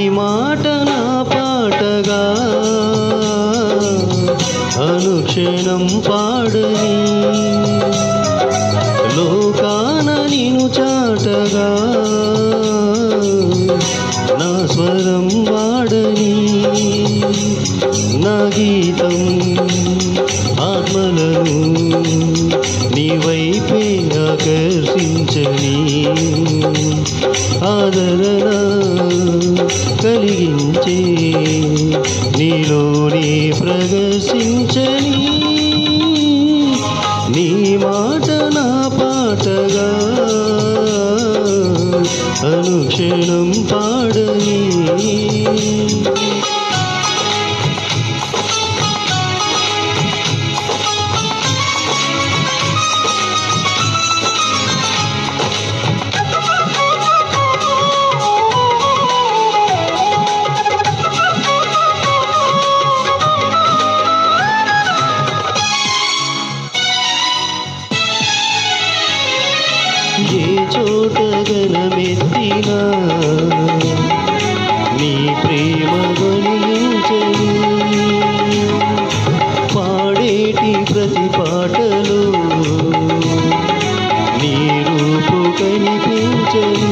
మాట నా పాటగా అనుక్షణం పాడని లోకాన నిను చాటగా నా స్వరం వాడని నా గీతం ఆత్మలను నీ వైపే ఆకర్షించని ఆదరణ కలిగించే నీలోనే ప్రదర్శించని నీ మాట నా పాటగా అనుక్షణం పాడని ఏ చోట గణమెత్తినా నీ ప్రేమ గణించని పాడేటి ప్రతి పాటలో నీ రూపు కనిపించని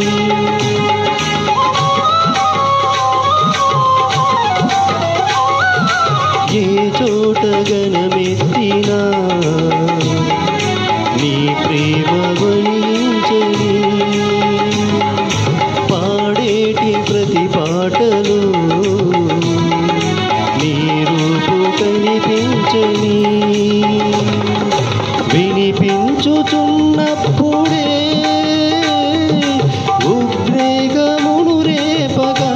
ఏ చోట గణమెత్తినా నీ ప్రేమ వణించని పాడేటి ప్రతి పాటలు నీ రూపు కనిపించని వినిపించుచున్నప్పుడే ఉద్వేగమును రేపగా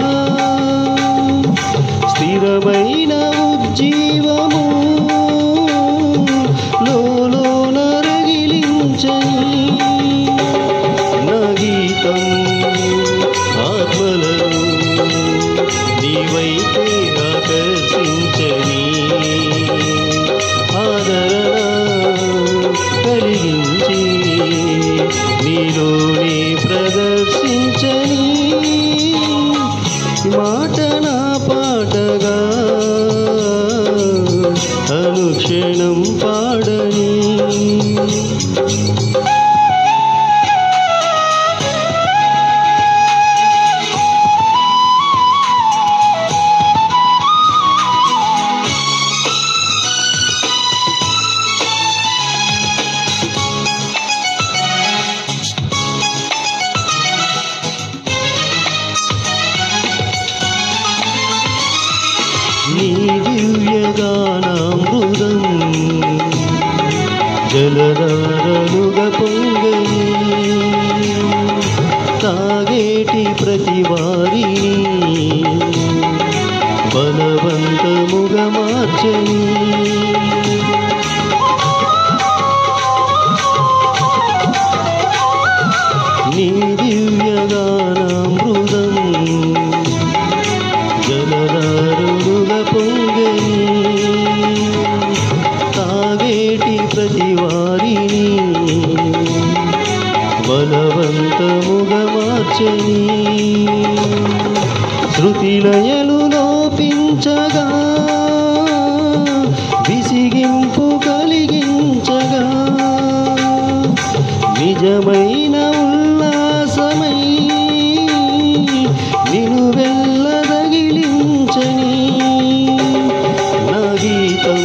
స్థిరమైన ఉజ్జీవము లోలోన రగిలించని నా గీతం ఆత్మలను నీ వైపే ఆకర్షించని ఆదరణ కలిగించి నీలోనే ప్రదర్శించని మాట నా పాటగా అనుక్షణం పాడని నీ దివ్యగానామృతం జలధారలుగా పొంగని తాగేటి ప్రతి వారిని బలవంతముగా మార్చని నీ దివ్యగానామృతం జలధారుడుగా పొంగని తాగేటి ప్రతి వారిని బలవంతముగా మార్చని శృతిలయలు లోపించగా విసిగింపు కలిగించగా నిజమైన ఉల్లాసమై నిను వెళ్ళదగిలించని నా గీతం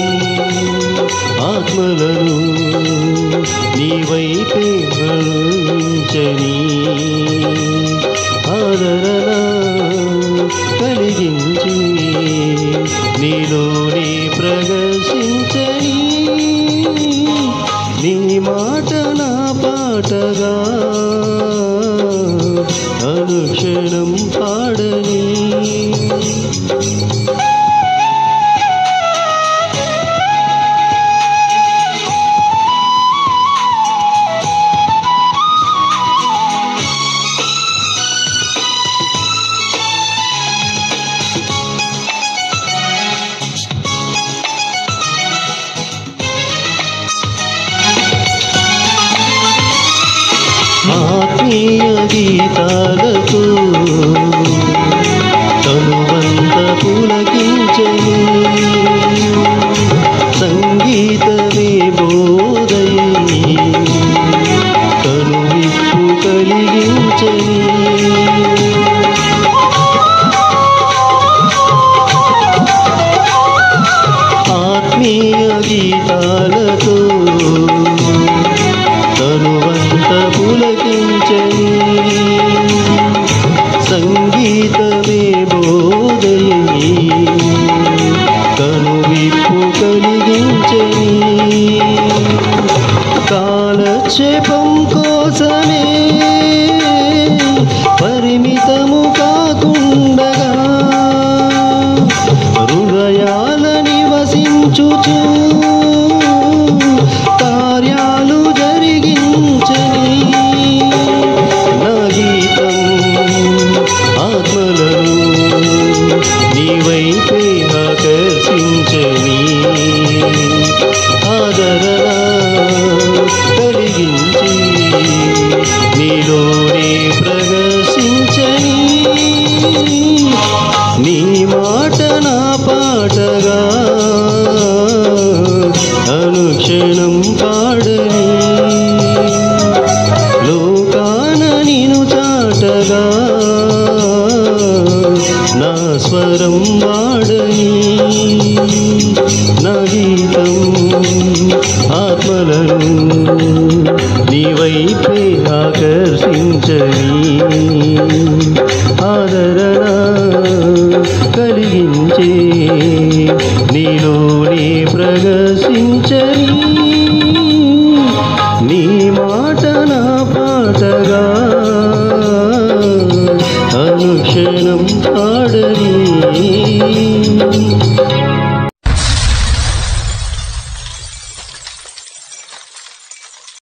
ఆత్మలను నీ వైపే ఉంచని ఆదరణ కలిగించి నీలోనే ప్రదర్శించని నీ మాట నా పాటగా అనుక్షణం పాడని ఆత్మీయ గీతాలతో కాలక్షేపం కోసమే పరిమితము కాకుండగా హృదయాల నివసించుచు కార్యాలు జరిగించని నా గీతం ఆత్మలను నీవైపే ఆకర్షించని ఆదరణ కలిగించి నీలోనే ప్రదర్శించని నీ మాట నా పాటగా అనుక్షణం పాడని లోకాన నిను చాటగా నా స్వరం వాడని నా గీతం ఆత్మలను నీవైపే ఆకర్షించని ఆదరణ కలిగించే నీలోనే ప్రదర్శించని నీ మాట నా పాటగా అనుక్షణం పాడని